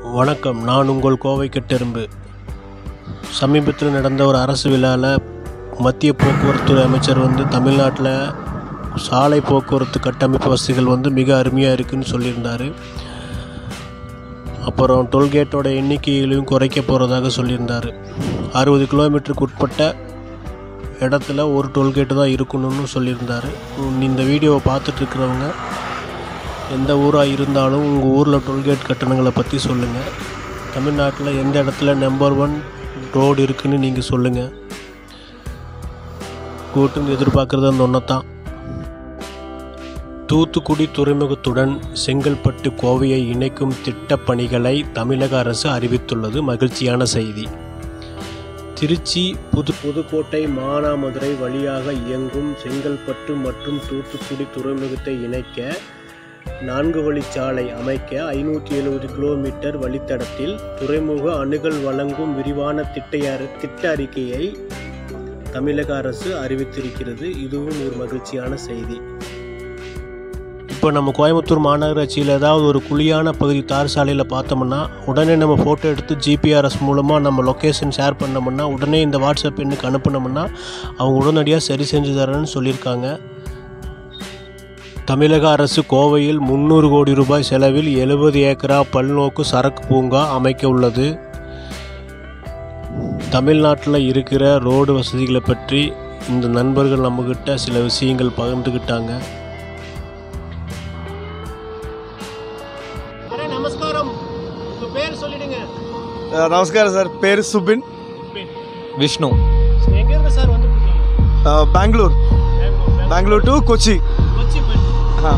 வணக்கம் நான் உங்கள் கோவை கட்டெரும்பு சமீபத்தில் நடந்த ஒரு அரசு விழாவில் மத்திய போக்குவரத்துறை அமைச்சர் வந்து தமிழ்நாட்டில் சாலை போக்குவரத்து கட்டமைப்பு வசதிகள் வந்து மிக அருமையாக இருக்குன்னு சொல்லியிருந்தார் அப்புறம் டோல்கேட்டோட எண்ணிக்கைகளையும் குறைக்க போகிறதாக சொல்லியிருந்தார் அறுபது கிலோமீட்டருக்கு உட்பட்ட இடத்துல ஒரு டோல்கேட்டு தான் இருக்கணும்னு சொல்லியிருந்தார் இந்த வீடியோவை பார்த்துட்ருக்கிறவங்க எந்த ஊராக இருந்தாலும் உங்கள் ஊரில் டோல்கேட் கட்டணங்களை பற்றி சொல்லுங்கள் தமிழ்நாட்டில் எந்த இடத்துல நம்பர் ஒன் ரோடு இருக்குன்னு நீங்கள் சொல்லுங்கள் கூட்டுன்னு எதிர்பார்க்குறது அந்த ஒன்று தான் தூத்துக்குடி துறைமுகத்துடன் செங்கல்பட்டு கோவையை இணைக்கும் திட்டப் பணிகளை தமிழக அரசு அறிவித்துள்ளது மகிழ்ச்சியான செய்தி திருச்சி புது புதுக்கோட்டை மானாமதுரை வழியாக இயங்கும் செங்கல்பட்டு மற்றும் தூத்துக்குடி துறைமுகத்தை இணைக்க நான்கு வழிச்சாலை அமைக்க ஐநூற்றி எழுபது கிலோமீட்டர் வழித்தடத்தில் துறைமுக அணுகல் வழங்கும் விரிவான திட்ட அறி- திட்ட அறிக்கையை தமிழக அரசு அறிவித்திருக்கிறது இதுவும் ஒரு மகிழ்ச்சியான செய்தி இப்போ நம்ம கோயம்புத்தூர் மாநகராட்சியில் ஏதாவது ஒரு குழியான பகுதி தார் சாலையில் பார்த்தோம்னா உடனே நம்ம ஃபோட்டோ எடுத்து ஜிபிஆர்எஸ் மூலமாக நம்ம லொக்கேஷன் ஷேர் பண்ணோம்னா உடனே இந்த வாட்ஸ்அப் எண்ணுக்கு அனுப்புனோம்னா அவங்க உடனடியாக சரி செஞ்சு தரேன்னு சொல்லியிருக்காங்க தமிழக அரசு கோவையில் முந்நூறு கோடி ரூபாய் செலவில் எழுபது ஏக்கரா பல்நோக்கு சரக்கு பூங்கா அமைக்க உள்ளது தமிழ்நாட்டில் இருக்கிற ரோடு வசதிகளை பற்றி இந்த நண்பர்கள் நம்மக்கிட்ட சில விஷயங்கள் பகிர்ந்துக்கிட்டாங்க நமஸ்காரம் உங்கள் பேர் சொல்லிடுங்க அஹ் நமஸ்காரம் சார் பேர் சுபின் விஷ்ணு எங்கேருந்து சார் வந்துருக்கீங்க அஹ் பெங்களூர் பெங்களூர் டு கொச்சி கொச்சி ஆ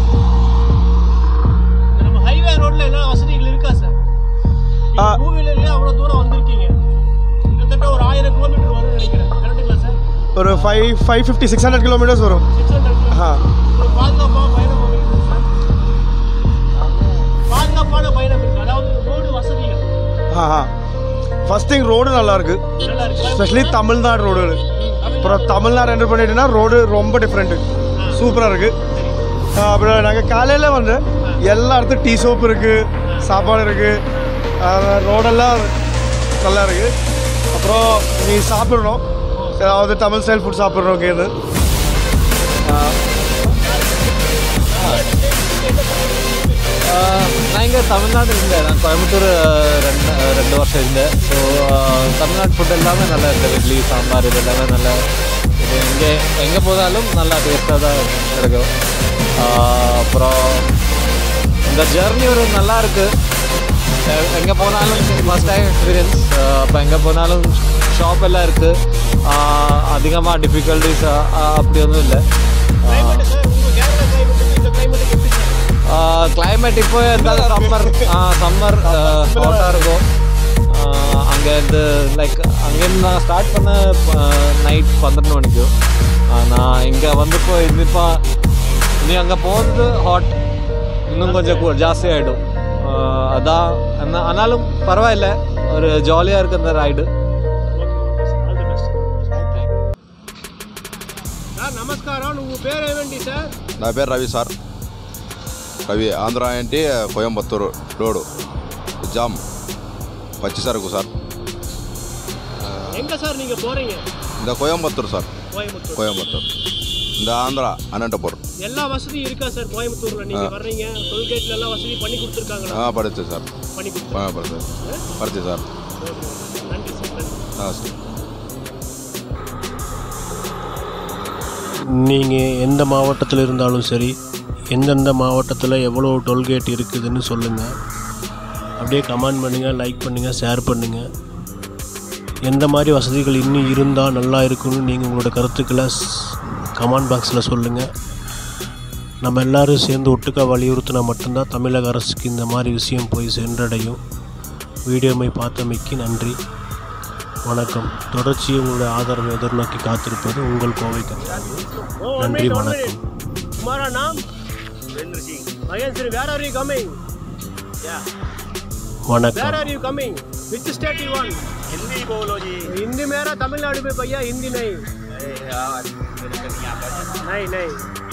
நம்ம ஹைவே ரோட்ல எல்லாம் வசதிகள் இருக்கா சார் ஆ. டூ வீலர்லயே அவ்வளோ தூரம் வந்திருக்கீங்க கிட்டத்தட்ட ஒரு ஆயிரம் கிலோமீட்டர் வரும்னு நினைக்கிறேன் கரெக்டுங்களா சார் ஒரு five five fifty six hundred kilometres வரும் சிக்ஸ் ஹண்ட்ரட் ஆ ஒரு பாதுகாப்பான பயணம் அமைகிறது சார் பாதுகாப்பான பயணம் இருக்கு அதாவது ரோடு வசதிகள் ஆ ஆ ஃபர்ஸ்ட் திங் ரோடு நல்லா இருக்கு நல்லா இருக்கு ஸ்பெஷலி தமிழ்நாடு ரோடு அப்புறம் தமிழ்நாடு என்டர் பண்ணிட்டுனா ரோடு ரொம்ப டிஃப்ரெண்ட்டு சூப்பராக இருக்கு ஆ, அப்புறம் நாங்கள் காலையில் வந்து எல்லா இடத்துக்கும் டீ சோப் இருக்குது சாப்பாடு இருக்குது ரோடெல்லாம் நல்லா இருக்கு அப்புறம் நீ சாப்பிட்றோம் ஏதாவது தமிழ் ஸ்டைல் ஃபுட் சாப்பிட்றோம் இங்கேருந்து நான் இங்கே தமிழ்நாடு இருந்தேன் நான் கோயம்புத்தூர் அஹ், ரெண்டு அஹ், ரெண்டு வருஷம் இருந்தேன் ஸோ தமிழ்நாடு ஃபுட் எல்லாமே நல்லா இருக்குது இட்லி சாம்பார் இது எல்லாமே நல்லா இது எங்கே எங்கே போனாலும் நல்லா டேஸ்ட்டாக தான் கிடைக்கும் ஆஹ், அப்புறம் இந்த ஜர்னி ஒரு நல்லா இருக்குது எங்கே போனாலும் ஃபஸ்ட் டைம் எக்ஸ்பீரியன்ஸ் அப்போ எங்கே போனாலும் ஷாப் எல்லாம் இருக்குது அதிகமாக டிஃபிகல்ட்டிஸ் அப்படி ஒன்றும் இல்லை கிளைமேட் சார் உங்க கேரளா கிளைமேட்டுக்கு இந்த கிளைமேட்டுக்கு எப்படி சார் கிளைமேட் இப்போ இருந்தாலும் சம்மர் சம்மர் ஹாட்டாக இருக்கும் அங்கேருந்து லைக் அங்கேருந்து நான் ஸ்டார்ட் பண்ண நைட் பன்னெண்டு மணிக்கு நான் இங்கே வந்தப்போ இப்போ இனி அங்கே போகிறது ஹாட் இன்னும் கொஞ்சம் கூ- ஜாஸ்தி ஆகிடும் அதான் ஆனா- ஆனாலும் பரவாயில்ல ஒரு ஜாலியாக இருக்கு அந்த ride all the best sir నమస్కారం నువ్వు పేరు ఏమండి సార్ నా పేరు రవి సార్ రవి ఆంధ్ర ఏంటి కోయంబత్తూరు రోడ్ జామ్ పచ్చి సరుకు సార్ எங்க சார் நீங்க போறீங்க இந்த கோயம்புத்தூர் சார் கோயம்புத்தூர் கோயம்புத்தூர் இந்த ஆந்திரா அனந்தபுரம் எல்லா வசதியும் இருக்கா சார் கோயம்புத்தூர்ல நீங்க வர்றீங்க டோல்கேட்ல எல்லாம் வசதி பண்ணி கொடுத்துருக்காங்களா ஆ படிச்சு சார் பண்ணி ஆ கொடுத்துருக்காங்க படிச்சு படிச்சு சார் நன்றி சார் நன்றி ஆ சார் நீங்கள் எந்த மாவட்டத்தில் இருந்தாலும் சரி எந்தெந்த மாவட்டத்தில் எவ்வளோ டோல்கேட் இருக்குதுன்னு சொல்லுங்கள் அப்படியே கமெண்ட் பண்ணுங்கள் லைக் பண்ணுங்கள் ஷேர் பண்ணுங்கள் எந்த மாதிரி வசதிகள் இன்னும் இருந்தால் நல்லா இருக்குன்னு நீங்கள் உங்களோட கருத்துக்களை கமெண்ட் பாக்ஸில் சொல்லுங்கள் நம்ம எல்லாரும் சேர்ந்து ஒட்டுக்கா வலியுறுத்தினா மட்டும்தான் தமிழக அரசுக்கு இந்த மாதிரி விஷயம் போய் சென்றடையும் வீடியோமை பார்த்தமைக்கு நன்றி வணக்கம் தொடர்ச்சி உங்களுடைய ஆதரவை எதிர்நோக்கி காத்திருப்பது உங்கள் கோவை கட்சி நன்றி வணக்கம் तुम्हारा नाम Mahendra Singh Mahendra Singh where are you coming வணக்கம் where are you coming which state you want Hindi बोलो जी हिंदी मेरा तमिलनाडु में भैया हिंदी नहीं नहीं नहीं